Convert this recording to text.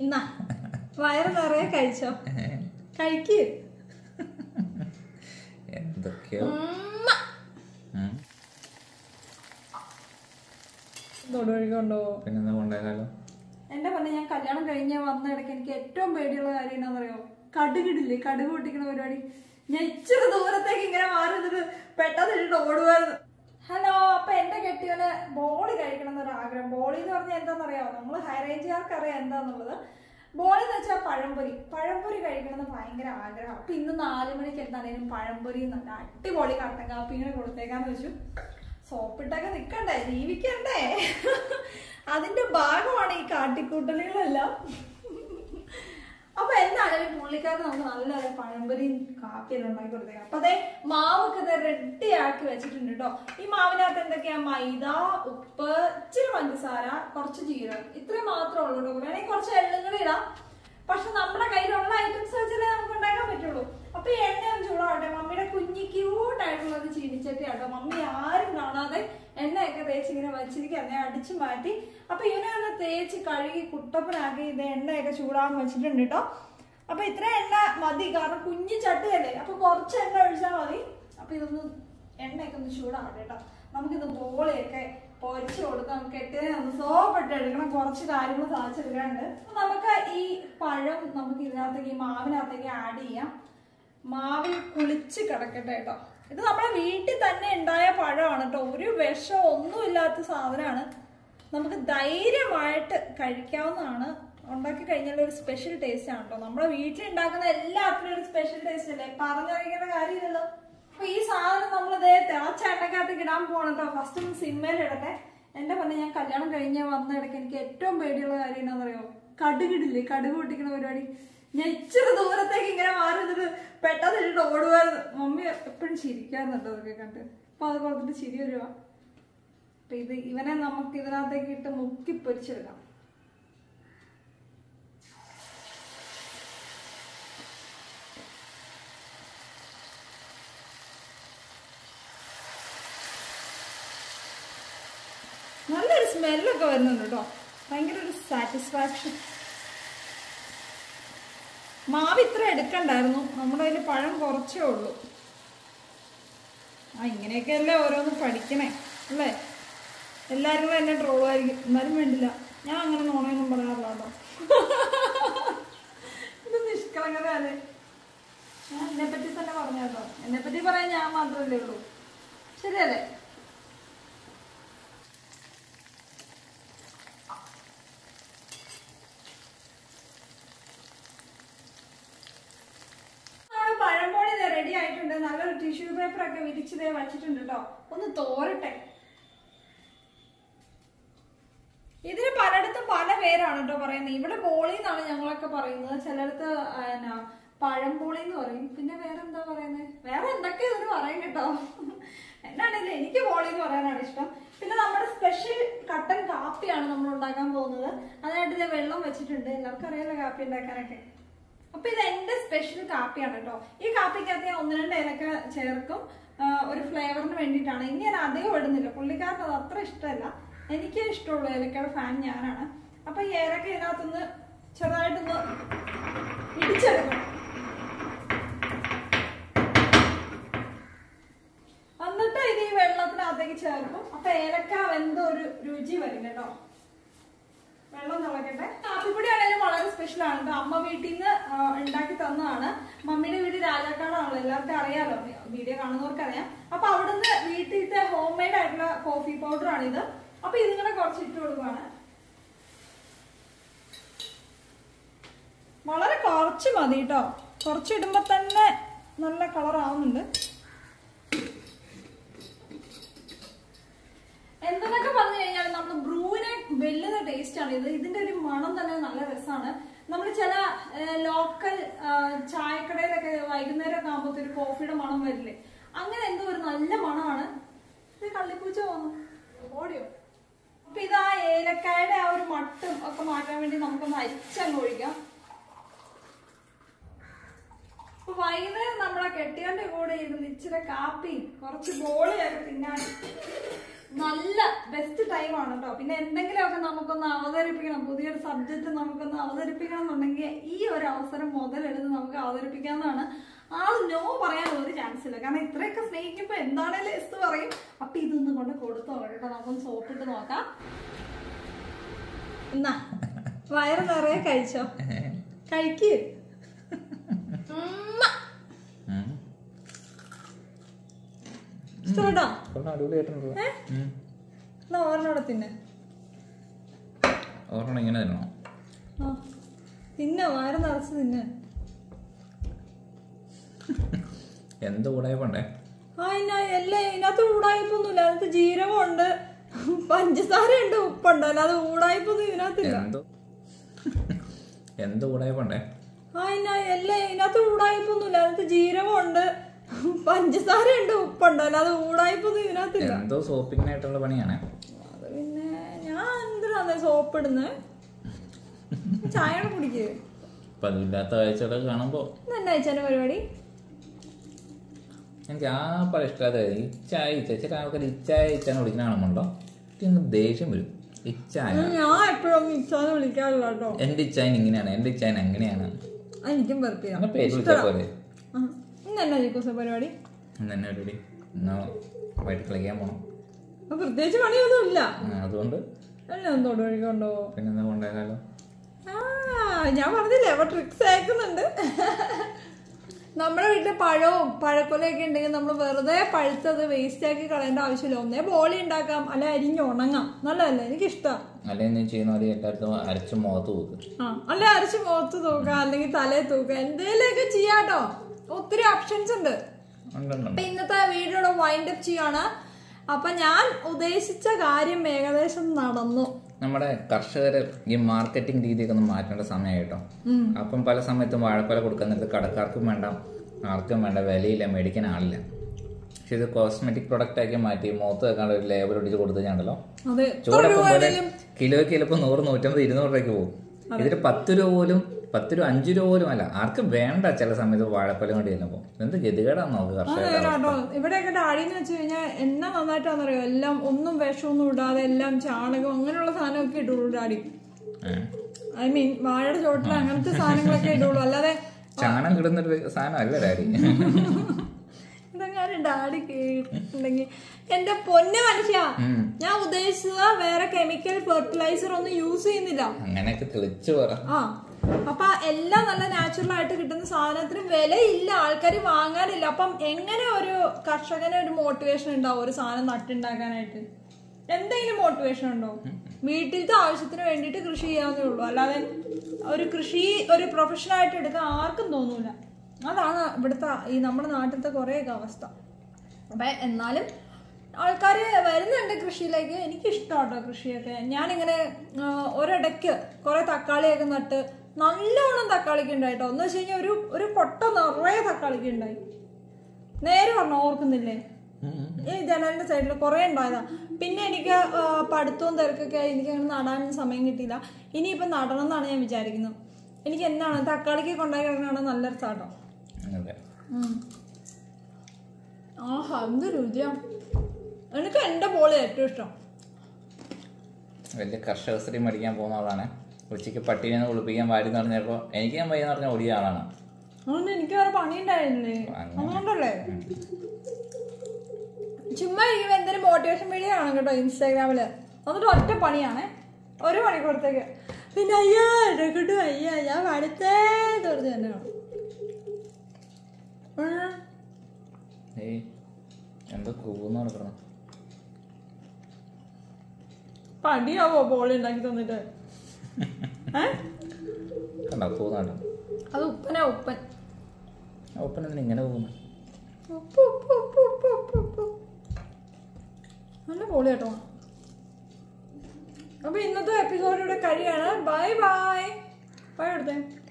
എന്നാ വയറ് നിറയെ കഴിച്ചോ കഴിക്ക് എന്തൊക്കെയോ ഉമ്മ. ഉം. തൊടുവഴി കൊണ്ടുപോ പിന്നെന്താ കൊണ്ടുപോയാലോ എന്റെ പറഞ്ഞ ഞാൻ കല്യാണം കഴിഞ്ഞ വന്ന ഇടയ്ക്ക് എനിക്ക് ഏറ്റവും പേടിയുള്ള കാര്യം എന്താണെന്നറിയോ കടുകിടില്ലേ കടുക് പൊട്ടിക്കുന്ന പരിപാടി ഞാൻ ഇച്ചിരി ദൂരത്തേക്ക് ഇങ്ങനെ മാറി നിന്നിട്ട് പെട്ടെന്ന് ഇട്ടിട്ട് ഓടുമായിരുന്നു ഹലോ അപ്പൊ എന്റെ കെട്ടിയവന് ബോളി കഴിക്കണം എന്നൊരു ആഗ്രഹം ബോളി എന്ന് പറഞ്ഞാൽ എന്താണെന്നറിയാമോ നമ്മൾ ഹൈ റേഞ്ചുകാർക്ക് അറിയാം എന്താന്നുള്ളത് ബോളി എന്ന് വെച്ചാൽ പഴംപൊരി പഴംപൊരി കഴിക്കണം എന്ന് ഭയങ്കര ആഗ്രഹം അപ്പൊ ഇന്ന് നാല് മണിക്ക് എന്താണേലും പഴംപൊരി നല്ല അടിപൊളി കട്ടൻ കാപ്പി ഇങ്ങനെ കൊടുത്തേക്കാന്ന് വെച്ചു സോപ്പിട്ടൊക്കെ നിക്കണ്ടേ ജീവിക്കണ്ടേ അതിന്റെ ഭാഗമാണ് ഈ കാട്ടിക്കൂട്ടലുകളെല്ലാം അപ്പൊ എന്തായാലും പുള്ളിക്കാരൻ നമുക്ക് നല്ലൊരു പഴംപൊരിയും കാപ്പിയെല്ലാം ഉണ്ടാക്കി കൊടുത്തേക്കാം അപ്പൊ അതെ മാവൊക്കെ ഇത് റെഡി ആക്കി വെച്ചിട്ടുണ്ട് കേട്ടോ ഈ മാവിനകത്ത് എന്തൊക്കെയാ മൈദ ഉപ്പ് ഇച്ചിരി പഞ്ചസാര കുറച്ച് ജീരകം ഇത്രയും മാത്രമേ ഉള്ളൂ കേട്ടോ വേണമെങ്കിൽ കുറച്ച് എള്ളും കൂടി ഇടാം പക്ഷെ നമ്മുടെ കയ്യിലുള്ള ഐറ്റംസ് വെച്ചാലേ നമുക്ക് ഉണ്ടാക്കാൻ പറ്റുള്ളൂ അപ്പൊ ഈ എണ്ണ ഒന്ന് ചൂടാവട്ടെ മമ്മിയുടെ കുഞ്ഞി ക്യൂട്ടായിട്ടുള്ള ഒരു ചീനിച്ചട്ടി ആട്ടോ മമ്മി ആരും കാണാതെ എണ്ണയൊക്കെ തേച്ച് ഇങ്ങനെ വച്ചിരിക്കാൻ ഞാൻ അടിച്ചു മാറ്റി അപ്പൊ ഇവനെ ഒന്ന് തേച്ച് കഴുകി കുട്ടപ്പനാക്കി ഇത് എണ്ണയൊക്കെ ചൂടാൻ വെച്ചിട്ടുണ്ട് കേട്ടോ അപ്പൊ ഇത്ര എണ്ണ മതി കാരണം കുഞ്ഞു ചട്ടിയല്ലേ അപ്പൊ കുറച്ച് എണ്ണ ഒഴിച്ചാൽ മതി അപ്പൊ ഇതൊന്ന് എണ്ണയൊക്കെ ഒന്ന് ചൂടാവട്ടെ കേട്ടോ നമുക്കിത് ബോളിയൊക്കെ പൊരിച്ചു കൊടുത്ത് നമുക്ക് എട്ടിനെ ഒന്ന് സോപ്പിട്ട് എടുക്കണം കുറച്ച് കാര്യങ്ങൾ സാധിച്ചെടുക്കാനുണ്ട് അപ്പൊ നമുക്ക് ഈ പഴം നമുക്ക് ഇതിനകത്തേക്ക് ഈ മാവിനകത്തേക്ക് ആഡ് ചെയ്യാം മാവിൽ കുളിച്ച് കിടക്കട്ടെ കേട്ടോ ഇത് നമ്മുടെ വീട്ടിൽ തന്നെ ഉണ്ടായ പഴമാണ് കേട്ടോ ഒരു വിഷം ഒന്നുമില്ലാത്ത സാധനമാണ് നമുക്ക് ധൈര്യമായിട്ട് കഴിക്കാവുന്നതാണ് ഉണ്ടാക്കി കഴിഞ്ഞാൽ ഒരു സ്പെഷ്യൽ ടേസ്റ്റ് ആണ് കേട്ടോ നമ്മുടെ വീട്ടിൽ ഉണ്ടാക്കുന്ന എല്ലാത്തിനും ഒരു സ്പെഷ്യൽ ടേസ്റ്റ് അല്ലേ പറഞ്ഞറിയിക്കേണ്ട കാര്യമില്ലല്ലോ അപ്പൊ ഈ സാധനം നമ്മൾ ഇതേ തിളച്ച എണ്ണക്കകത്തേക്ക് ഇടാൻ പോകണം കേട്ടോ ഫസ്റ്റ് ഒന്ന് സിമ്മയിൽ ഇടട്ടെ എന്റെ പറഞ്ഞ ഞാൻ കല്യാണം കഴിഞ്ഞ് വന്ന ഇടയ്ക്ക് എനിക്ക് ഏറ്റവും പേടിയുള്ള കാര്യം എന്താണെന്നറിയോ കടുകിടില്ലേ കടുക് പൊട്ടിക്കുന്ന പരിപാടി ഞാൻ ഇച്ചിരി ദൂരത്തേക്ക് ഇങ്ങനെ മാറി നിന്നിട്ട് പെട്ടെന്ന് ഇട്ടിട്ട് ഓടുമായിരുന്നു മമ്മി എപ്പോഴും ചിരിക്കാറുണ്ട് അതൊക്കെ കണ്ട് അപ്പൊ അത് കൊടുത്തിട്ട് ചിരി വരുവാ അപ്പൊ ഇത് ഇവനെ നമുക്ക് ഇതിനകത്തേക്ക് ഇട്ട് മുക്കി പൊരിച്ചെടുക്കാം നല്ലൊരു സ്മെല്ലൊക്കെ വരുന്നുണ്ട് കേട്ടോ ഭയങ്കര ഒരു സാറ്റിസ്ഫാക്ഷൻ മാവ് ഇത്ര എടുക്കണ്ടായിരുന്നു നമ്മുടെ കയ്യിൽ പഴം കുറച്ചേ ഉള്ളൂ ആ ഇങ്ങനെയൊക്കെയല്ലേ ഓരോന്ന് പഠിക്കണേ അല്ലേ എല്ലാവരും കൂടെ എന്നെ ട്രോളുമായിരിക്കും എന്നാലും വേണ്ടില്ല ഞാൻ അങ്ങനെ നോണയൊന്നും പറയാറില്ല കേട്ടോ ഇത് നിഷ്കളങ്കതല്ലേ ഞാൻ എന്നെ പറ്റി തന്നെ പറഞ്ഞോ എന്നെ പറ്റി പറയാൻ ഞാൻ മാത്രമല്ലേ ഉള്ളൂ ശരിയല്ലേ നമ്മുടെ പഴംപൊടി റെഡി ആയിട്ടുണ്ട് നല്ലൊരു ടിഷ്യൂ പേപ്പർ ഒക്കെ വിരിച്ചതേ വച്ചിട്ടുണ്ട് കേട്ടോ ഒന്ന് തോരട്ടെ ഇതിന് പലയിടത്തും പല പേരാണ് കേട്ടോ പറയുന്നത് ഇവിടെ ബോളി എന്നാണ് ഞങ്ങളൊക്കെ പറയുന്നത് ചിലയിടത്ത് ആ, എന്നാ പഴംപോളി എന്ന് പറയും പിന്നെ വേറെ എന്താ പറയുന്നത് വേറെ എന്തൊക്കെ ഇതിന് പറയും കേട്ടോ എന്നാണെങ്കിലും എനിക്ക് ബോളി എന്ന് പറയാനാണ് ഇഷ്ടം പിന്നെ നമ്മുടെ സ്പെഷ്യൽ കട്ടൻ കാപ്പിയാണ് നമ്മൾ ഉണ്ടാക്കാൻ പോകുന്നത് അതിനായിട്ട് ഇത് വെള്ളം വെച്ചിട്ടുണ്ട് എല്ലാവർക്കും അറിയാലോ കാപ്പി ഉണ്ടാക്കാനൊക്കെ അപ്പൊ ഇത് എന്റെ സ്പെഷ്യൽ കാപ്പിയാണ് കേട്ടോ ഈ കാപ്പിക്കകത്ത് ഞാൻ ഒന്ന് രണ്ട് ഏലക്ക ചേർക്കും ആ, ഒരു ഫ്ലേവറിന് വേണ്ടിയിട്ടാണ് ഇനി ഞാൻ അധികം ഇടുന്നില്ല പുള്ളിക്കാരന് അത് അത്ര ഇഷ്ടമല്ല എനിക്ക് ഇഷ്ടമുള്ളൂ ഏലക്കയുടെ ഫാൻ ഞാനാണ് അപ്പൊ ഈ ഏലക്ക ഇതിനകത്തൊന്ന് ചെറുതായിട്ടൊന്ന് ഇടിച്ചെടുക്കണം എന്നിട്ട് ഇത് ഈ വെള്ളത്തിനകത്തേക്ക് ചേർക്കും അപ്പൊ ഏലക്ക വെന്ത ഒരു രുചി വരും കേട്ടോ വെള്ളം തിളക്കട്ടെ കാപ്പിപ്പൊടി ആണെങ്കിലും വളരെ സ്പെഷ്യൽ ആണ് കേട്ടോ അമ്മ വീട്ടിൽ നിന്ന് ഉണ്ടാക്കി തന്നതാണ് മമ്മിയുടെ വീട് രാജാക്കാടാണല്ലോ എല്ലാവർക്കും അറിയാലോ വീഡിയോ കാണുന്നവർക്ക് അറിയാം അപ്പൊ അവിടുന്ന് വീട്ടിലത്തെ ഹോം മെയ്ഡ് ആയിട്ടുള്ള കോഫി പൗഡർ ആണ് ഇത് അപ്പൊ ഇതിങ്ങനെ കുറച്ച് ഇട്ട് കൊടുക്കുവാണ് വളരെ കുറച്ച് മതി കേട്ടോ കുറച്ച് ഇടുമ്പോ തന്നെ നല്ല കളർ ആവുന്നുണ്ട് എന്തെന്നൊക്കെ പറഞ്ഞു കഴിഞ്ഞാൽ നമ്മൾ ബ്രൂവിനെ വെല്ലുന്ന ടേസ്റ്റ് ആണ് ഇത് ഇതിന്റെ ഒരു മണം തന്നെ നല്ല രസമാണ് നമ്മൾ ചില ലോക്കൽ ചായക്കടയിലൊക്കെ വൈകുന്നേരം ഒക്കെ ആകുമ്പോൾ ഒരു കോഫിയുടെ മണം വരില്ലേ അങ്ങനെ എന്തോ ഒരു നല്ല മണമാണ് ഇത് കള്ളിപ്പൂച്ച വന്നു ഓടിയോ അപ്പൊ ഇത് ആ ഏലക്കായുടെ ആ ഒരു മട്ടും ഒക്കെ മാറ്റാൻ വേണ്ടി നമുക്കൊന്ന് അരിച്ചങ്ങ് ഒഴിക്കാം അപ്പൊ വൈകുന്നേരം നമ്മളെ കെട്ടിയവന്റെ കൂടെ ഇരുന്ന് ഇച്ചിരി കാപ്പിയും കുറച്ച് ബോളിയൊക്കെ തിന്നാൻ നല്ല ബെസ്റ്റ് ടൈമാണ് കേട്ടോ പിന്നെ എന്തെങ്കിലുമൊക്കെ നമുക്കൊന്ന് അവതരിപ്പിക്കണം പുതിയൊരു സബ്ജക്റ്റ് നമുക്കൊന്ന് അവതരിപ്പിക്കണം എന്നുണ്ടെങ്കിൽ ഈ ഒരു അവസരം മുതലെടുത്ത് നമുക്ക് അവതരിപ്പിക്കാവുന്നതാണ് ആ നോ പറയാൻ ഒരു ചാൻസ് ഇല്ല കാരണം ഇത്രയൊക്കെ സ്നേഹിക്കുമ്പോൾ എന്താണേലും എസ് പറയും അപ്പൊ ഇതൊന്ന് കൊണ്ട് കൊടുത്തോ കേട്ടോ നമുക്കൊന്ന് സോപ്പിട്ട് നോക്കാം എന്നാ വയറ് നിറയെ കഴിച്ചോ കഴിക്ക് ഉമ്മ. ഉം. ഇഷ്ടപ്പെട്ടോ കൊള്ളാം അടിപൊളിയായിട്ടുണ്ടല്ലോ ഉം. എന്നാ ഓർമ്മയോടെ തിന്നെ ഓർമ്മ ഇങ്ങനെ തരണോ ആ തിന്നെ വയറ് നിറച്ച് തിന്നെ എന്ത് കൂടായ പണ്ടേ ആ ഇന്ന എല്ലാം ഇതിനകത്ത് ഊടായ്പൊന്നുമില്ല അതിനകത്ത് ജീരകമുണ്ട് പഞ്ചസാരയുണ്ട് ഉപ്പുണ്ട് അല്ലാതെ ഊടായ്പൊന്നും ഇതിനകത്തില്ല എന്തോ എന്ത് കൂടായ പണ്ടേ ആ ഇന്ന എല്ലാം ഇതിനകത്ത് ഊടായ്പൊന്നുമില്ല അതിനകത്ത് ജീരകമുണ്ട് പഞ്ചസാരയുണ്ട് ഉപ്പുണ്ട് അല്ലാതെ ഊടായ്പൊന്നും ഇതിനകത്തില്ല എന്തോ സോപ്പിങ്ങിനായിട്ടുള്ള പണിയാണ് അത് പിന്നെ ഞാൻ എന്തിനാ സോപ്പ് ഇടുന്നത് ചായ കുടിക്കുക അപ്പൊ അതില്ലാത്ത കാഴ്ചകളൊക്കെ കാണുമ്പോ എന്നാ അയച്ചാന്റെ പരിപാടി എനിക്ക് ആ പല ഇഷ്ടമായത് ഇച്ചായ ഇച്ച ചില ആൾക്കാർ ഇച്ചായ ഇച്ചാന്ന് വിളിക്കുന്ന കാണുമ്പോണ്ടോ എനിക്ക് ദേഷ്യം വരും ഇച്ചായ ഞാൻ എപ്പോഴും ഇച്ചാന്ന് വിളിക്കാറില്ല കേട്ടോ എന്റെ ഇച്ചായൻ ഇങ്ങനെയാണ് എന്റെ ഇച്ചായൻ അങ്ങനെയാണ് എനിക്കും വെറുപ്പില്ല അങ്ങനെ പേര് വിളിച്ചാൽ പോലെ ഇന്നെന്നാ ജിക്കോസ പരിപാടി ഇന്ന് തന്നെ ഒരു എന്നാ വൈകിട്ട് കളിക്കാൻ പോണം അപ്പൊ പ്രത്യേകിച്ച് പണിയൊന്നും ഇല്ല ആ, അതുകൊണ്ട് എല്ലാം തൊടു വഴിക്കൊണ്ടോ പിന്നെന്താ കൊണ്ടുപോയാലോ ആ ഞാൻ പറഞ്ഞില്ലേ അപ്പൊ ട്രിക്സ് അയക്കുന്നുണ്ട് നമ്മുടെ വീട്ടിൽ പഴവും പഴക്കൊലയൊക്കെ ഉണ്ടെങ്കിൽ നമ്മൾ വെറുതെ പഴുത്തത് വേസ്റ്റ് ആക്കി കളയേണ്ട ആവശ്യമില്ല ഒന്നേ ബോളി ഉണ്ടാക്കാം അല്ലെ അരിഞ്ഞ് ഉണങ്ങാം നല്ലതല്ലേ എനിക്കിഷ്ടം അല്ലെങ്കിൽ നീ ചെയ്യുന്ന പോലെ എല്ലായിടത്തും അരച്ച് മുഖത്ത് പോക്ക് ആ അല്ലെ അരച്ച് മുഖത്ത് തൂക്കാം അല്ലെങ്കിൽ തലയിൽ തൂക്കാം എന്തേലൊക്കെ ചെയ്യാട്ടോ ഒത്തിരി ഓപ്ഷൻസ് ഉണ്ട് ഉണ്ടുണ്ട് അപ്പൊ ഇന്നത്തെ വീഡിയോയുടെ വൈൻഡ് അപ്പ് ചെയ്യാണ് അപ്പൊ ഞാൻ ഉദ്ദേശിച്ച കാര്യം ഏകദേശം നടന്നു നമ്മുടെ കർഷകർ ഈ മാർക്കറ്റിംഗ് രീതിയൊക്കെ ഒന്ന് മാറ്റേണ്ട സമയമായിട്ടോ അപ്പം പല സമയത്തും വാഴക്കൊല കൊടുക്കുന്നിടത്ത് കടക്കാർക്കും വേണ്ട ആർക്കും വേണ്ട വിലയില്ല മേടിക്കാൻ ആളില്ല പക്ഷെ ഇത് കോസ്മെറ്റിക് പ്രൊഡക്റ്റ് ആക്കി മാറ്റി മുഖത്ത് വെക്കാണ്ട് ഒരു ലേബൽ ഒടിച്ച് കൊടുത്തു കഴിഞ്ഞാണ്ടല്ലോ അതെ എത്ര ചോടൊപ്പം രൂപ പോലെ കിലോയ്ക്ക് ചിലപ്പോൾ നൂറ് നൂറ്റമ്പത് ഇരുന്നൂറ് രൂപയ്ക്ക് പോകും ഇതിൽ പത്ത് രൂപ പോലും പത്ത് രൂപ അഞ്ച് രൂപ പോലും അല്ല ആർക്കും വേണ്ട ചില സമയത്ത് വാഴക്കൊല കൊണ്ട് ചെല്ലുമ്പോൾ എന്ത് ഗതികേടാന്ന് നോക്ക് കർഷകരുടെ അതെ കേട്ടോ ഇവിടെയൊക്കെ ഡാഡിന്ന് വെച്ച് കഴിഞ്ഞാൽ എന്നാ നന്നായിട്ടാണെന്നറിയോ എല്ലാം ഒന്നും വിഷമൊന്നും ഇടാതെ എല്ലാം ചാണകം അങ്ങനെയുള്ള സാധനമൊക്കെ ഇടുള്ളൂ ഡാഡി ഏഹ്. ഐ മീൻ വാഴയുടെ ചോട്ടിൽ അങ്ങനത്തെ സാധനങ്ങളൊക്കെ ഇടുള്ളൂ അല്ലാതെ ചാണം കിടുന്നൊരു സാധനം അല്ല ഡാഡി ഇതെങ്ങാനും ഡാഡി കേട്ടിട്ടുണ്ടെങ്കിൽ എന്റെ പൊന്നു മനുഷ്യ ഞാൻ ഉദ്ദേശിച്ചത് വേറെ കെമിക്കൽ ഫെർട്ടിലൈസർ ഒന്നും യൂസ് ചെയ്യുന്നില്ല അങ്ങനെയൊക്കെ തെളിച്ചു പറ ആ അപ്പൊ എല്ലാം നല്ല നാച്ചുറൽ ആയിട്ട് കിട്ടുന്ന സാധനത്തിന് വിലയില്ല ആൾക്കാർ വാങ്ങാനില്ല അപ്പം എങ്ങനെ ഒരു കർഷകന് ഒരു മോട്ടിവേഷൻ ഉണ്ടാവും ഒരു സാധനം നട്ടുണ്ടാക്കാനായിട്ട് എന്തെങ്കിലും മോട്ടിവേഷൻ ഉണ്ടോ വീട്ടിലത്തെ ആവശ്യത്തിന് വേണ്ടിയിട്ട് കൃഷി ചെയ്യാവുന്നേ ഉള്ളൂ അല്ലാതെ ഒരു കൃഷി ഒരു പ്രൊഫഷനായിട്ട് എടുക്കാൻ ആർക്കും തോന്നൂല അതാണ് ഇവിടുത്തെ ഈ നമ്മുടെ നാട്ടിലത്തെ കുറേയൊക്കെ അവസ്ഥ അപ്പൊ എന്നാലും ആൾക്കാർ വരുന്നുണ്ട് കൃഷിയിലേക്ക് എനിക്ക് ഇഷ്ടമാട്ടോ കൃഷിയൊക്കെ ഞാനിങ്ങനെ ആ, ഒരിടയ്ക്ക് കുറെ തക്കാളിയൊക്കെ നട്ട് നല്ലോണം തക്കാളിക്ക് ഉണ്ടായിട്ടോ എന്ന് വെച്ച് കഴിഞ്ഞാൽ ഒരു ഒരു കൊട്ട നിറയെ തക്കാളിക്ക് ഉണ്ടായി നേരെ പറഞ്ഞു ഓർക്കുന്നില്ലേ ഈ ജനലിന്റെ സൈഡിൽ കുറെ ഉണ്ടായതാ പിന്നെ എനിക്ക് ആ, പഠിത്തവും തിരക്കൊക്കെ ആയി എനിക്ക് അങ്ങനെ നടാൻ സമയം കിട്ടിയില്ല ഇനിയിപ്പം നടണം എന്നാണ് ഞാൻ വിചാരിക്കുന്നത് എനിക്ക് എന്താണ് തക്കാളിക്ക് കൊണ്ടായി കിടക്കണ നല്ല രസാട്ടോ അതെ ആഹാ എന്ത് രുചിയാ എനിക്ക് എന്റെ പോളി ഏറ്റവും ഇഷ്ടം വലിയ കർഷക സ്ത്രീ മേടിക്കാൻ പോകുന്ന ആളാണ് ഉച്ചയ്ക്ക് പട്ടീനെ കുളിപ്പിക്കാൻ വാരി എന്ന് പറഞ്ഞപ്പോൾ എനിക്ക് ഞാൻ വയ്യെന്ന് പറഞ്ഞ ഓടിയ ആളാണ് അതുകൊണ്ട് എനിക്ക് വേറെ പണി ഉണ്ടായിരുന്നില്ലേ അതുകൊണ്ടല്ലേ ചുമ്മാ ഇരിക്കുമ്പോ എന്തെങ്കിലും മോട്ടിവേഷൻ വീഡിയോ കാണും കേട്ടോ ഇൻസ്റ്റാഗ്രാമില് എന്നിട്ട് ഒറ്റ പണിയാണേ ഒരു മണിക്കൂറത്തേക്ക് പിന്നെ അയ്യാ എടുക്കട്ടു അയ്യാ ഞാൻ പഠിത്തേ തീർത്ത് തന്നെ കാണും ഉം. ഏയ് എന്തോ കൂന്ന് നടക്കണം പണിയാവോ പോളി ഉണ്ടാക്കി തന്നിട്ട് ഏ കണ്ടോ കൂന്നാട്ടോ അത് ഉപ്പനാ ഉപ്പൻ ഒപ്പന എന്തിനാ ഇങ്ങനെ പോകുന്നു ഉപ്പ് ഉപ്പ് ഉപ്പ് ഉപ്പ് ഉപ്പ് ഉപ്പ് നല്ല പൊളി കേട്ടോ അപ്പൊ ഇന്നത്തെ എപ്പിസോഡ് ഇവിടെ കഴിയാണ് ബൈ ബൈ ബൈ എടുത്തേ